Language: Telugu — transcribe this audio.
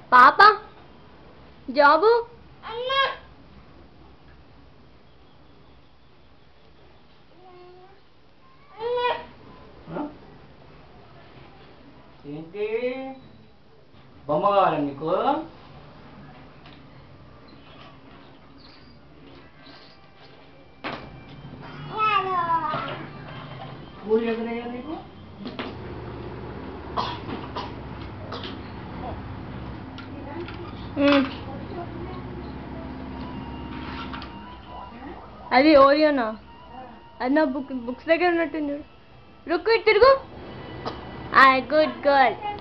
పాప జాబు ఆ? ఏంటి బొమ్మ కావాలా నీకు పూలు ఎదురయ్యా నీకు మ్మ్. అది ఓరియోనా అది నా బుక్ బుక్స్ దగ్గర ఉన్నట్టుంది చూడు రుక్కు ఇటు తిరుగు ఐ గుడ్ గర్ల్